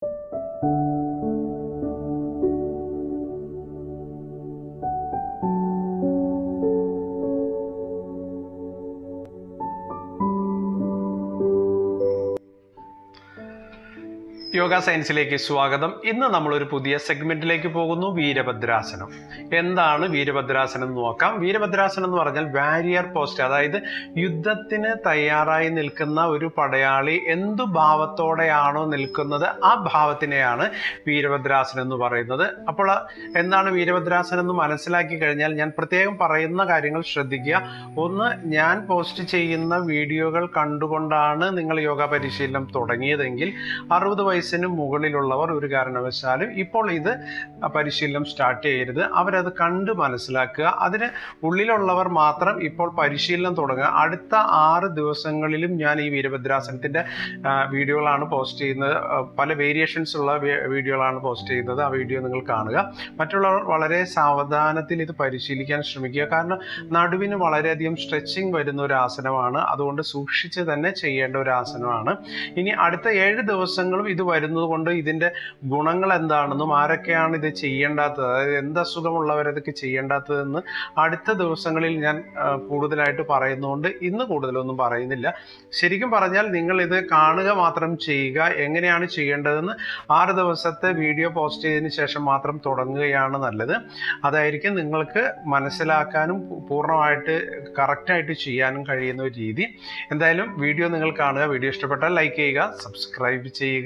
യോഗ സയൻസിലേക്ക് സ്വാഗതം ഇന്ന് നമ്മൾ ഒരു പുതിയ സെഗ്മെന്റിലേക്ക് പോകുന്നു വീരഭദ്രാസനം എന്താണ് വീരഭദ്രാസനം എന്ന് നോക്കാം വീരഭദ്രാസനം എന്ന് പറഞ്ഞാൽ വാരിയർ പോസ്റ്റ് അതായത് യുദ്ധത്തിന് തയ്യാറായി നിൽക്കുന്ന ഒരു പടയാളി എന്തു ഭാവത്തോടെയാണോ നിൽക്കുന്നത് ആ ഭാവത്തിനെയാണ് വീരഭദ്രാസനം എന്ന് പറയുന്നത് അപ്പോൾ എന്താണ് വീരഭദ്രാസനം എന്ന് മനസ്സിലാക്കി കഴിഞ്ഞാൽ ഞാൻ പ്രത്യേകം പറയുന്ന കാര്യങ്ങൾ ശ്രദ്ധിക്കുക ഒന്ന് ഞാൻ പോസ്റ്റ് ചെയ്യുന്ന വീഡിയോകൾ കണ്ടുകൊണ്ടാണ് നിങ്ങൾ യോഗ പരിശീലനം തുടങ്ങിയതെങ്കിൽ അറുപത് വയസ്സിന് മുകളിലുള്ളവർ ഒരു കാരണവശാലും ഇപ്പോൾ ഇത് പരിശീലനം സ്റ്റാർട്ട് ചെയ്യരുത് അവരത് കണ്ട് മനസ്സിലാക്കുക അതിന് ഉള്ളിലുള്ളവർ മാത്രം ഇപ്പോൾ പരിശീലനം തുടങ്ങുക അടുത്ത ആറ് ദിവസങ്ങളിലും ഞാൻ ഈ വീരഭദ്രാസനത്തിൻ്റെ വീഡിയോകളാണ് പോസ്റ്റ് ചെയ്യുന്നത് ആ, പല വേരിയേഷൻസ് ഉള്ള വേ- വീഡിയോകളാണ് പോസ്റ്റ് ചെയ്യുന്നത് ആ വീഡിയോ നിങ്ങൾ കാണുക മറ്റുള്ളവർ വളരെ സാവധാനത്തിൽ ഇത് പരിശീലിക്കാൻ ശ്രമിക്കുക കാരണം നടുവിന് വളരെയധികം സ്ട്രെച്ചിങ് വരുന്ന ഒരു ആസനമാണ് അതുകൊണ്ട് സൂക്ഷിച്ച് തന്നെ ചെയ്യേണ്ട ഒരു ആസനമാണ് ഇനി അടുത്ത ഏഴ് ദിവസങ്ങളും ഇത് വരുന്നത് കൊണ്ട് ഇതിൻ്റെ ഗുണങ്ങൾ എന്താണെന്നും ആരൊക്കെയാണ് ഇത് ചെയ്യേണ്ടാത്തത് അതായത് എന്ത് അസുഖമുള്ളവരതൊക്കെ ചെയ്യേണ്ടാത്തതെന്ന് അടുത്ത ദിവസങ്ങളിൽ ഞാൻ ആ, കൂടുതലായിട്ട് പറയുന്നതുകൊണ്ട് ഇന്ന് കൂടുതലൊന്നും പറയുന്നില്ല ശരിക്കും പറഞ്ഞാൽ നിങ്ങൾ ഇത് കാണുക മാത്രം ചെയ്യുക എങ്ങനെയാണ് ചെയ്യേണ്ടതെന്ന് ആറ് ദിവസത്തെ വീഡിയോ പോസ്റ്റ് ചെയ്തതിന് ശേഷം മാത്രം തുടങ്ങുകയാണ് നല്ലത് അതായിരിക്കും നിങ്ങൾക്ക് മനസ്സിലാക്കാനും പൂ- പൂർണ്ണമായിട്ട് കറക്റ്റായിട്ട് ചെയ്യാനും കഴിയുന്ന ഒരു രീതി എന്തായാലും വീഡിയോ നിങ്ങൾ കാണുക വീഡിയോ ഇഷ്ടപ്പെട്ടാൽ ലൈക്ക് ചെയ്യുക സബ്സ്ക്രൈബ് ചെയ്യുക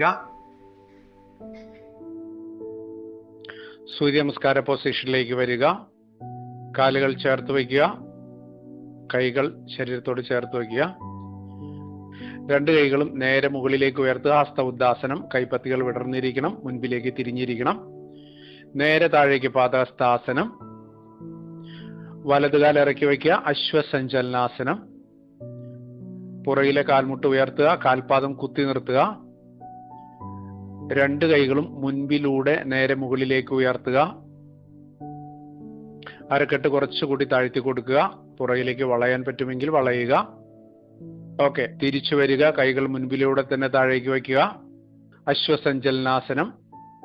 സൂര്യ നമസ്കാര പൊസിഷനിലേക്ക് വരിക കാലുകൾ ചേർത്ത് വയ്ക്കുക കൈകൾ ശരീരത്തോട് ചേർത്ത് വയ്ക്കുക രണ്ട് കൈകളും നേരെ മുകളിലേക്ക് ഉയർത്തുക ഹസ്ത ഉദ്ദാസനം കൈപ്പത്തികൾ വിടർന്നിരിക്കണം മുൻപിലേക്ക് തിരിഞ്ഞിരിക്കണം നേരെ താഴേക്ക് പാദഹസ്താസനം വലതുകാൽ ഇറക്കി വയ്ക്കുക അശ്വസഞ്ചലനാസനം പുറകിലെ കാൽമുട്ട് ഉയർത്തുക കാൽപാദം കുത്തി നിർത്തുക രണ്ട് കൈകളും മുൻപിലൂടെ നേരെ മുകളിലേക്ക് ഉയർത്തുക അരക്കെട്ട് കുറച്ചുകൂടി താഴ്ത്തി കൊടുക്കുക പുറകിലേക്ക് വളയാൻ പറ്റുമെങ്കിൽ വളയുക ഓക്കെ തിരിച്ചു വരിക കൈകൾ മുൻപിലൂടെ തന്നെ താഴേക്ക് വയ്ക്കുക അശ്വസഞ്ചലനാസനം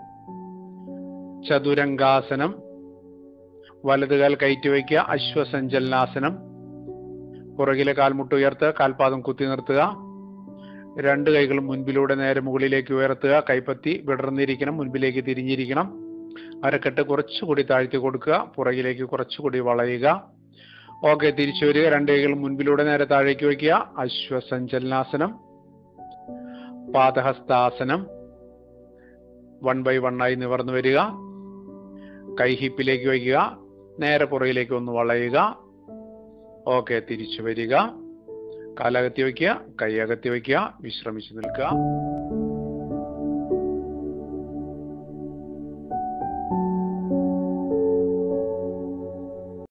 ചതുരംഗാസനം വലതുകാൽ കയറ്റി വയ്ക്കുക അശ്വസഞ്ചലനാസനം പുറകിലെ കാൽമുട്ട് ഉയർത്തുക കാൽപാദം കുത്തി നിർത്തുക രണ്ട് കൈകളും മുൻപിലൂടെ നേരെ മുകളിലേക്ക് ഉയർത്തുക കൈപ്പത്തി വിടർന്നിരിക്കണം മുൻപിലേക്ക് തിരിഞ്ഞിരിക്കണം അരക്കെട്ട് കുറച്ചുകൂടി താഴ്ത്തി കൊടുക്കുക പുറകിലേക്ക് കുറച്ചുകൂടി വളയുക ഓക്കെ തിരിച്ചു വരിക രണ്ട് കൈകൾ മുൻപിലൂടെ നേരെ താഴേക്ക് വയ്ക്കുക അശ്വസഞ്ചലനാസനം പാദഹസ്താസനം വൺ ബൈ വൺ ആയി നിവർന്നു വരിക കൈ ഹിപ്പിലേക്ക് വയ്ക്കുക നേരെ പുറകിലേക്ക് ഒന്ന് വളയുക ഓക്കെ തിരിച്ചു വരിക കാലകത്തി വയ്ക്കുക കൈ അകത്തി വയ്ക്കുക വിശ്രമിച്ചു നിൽക്കുക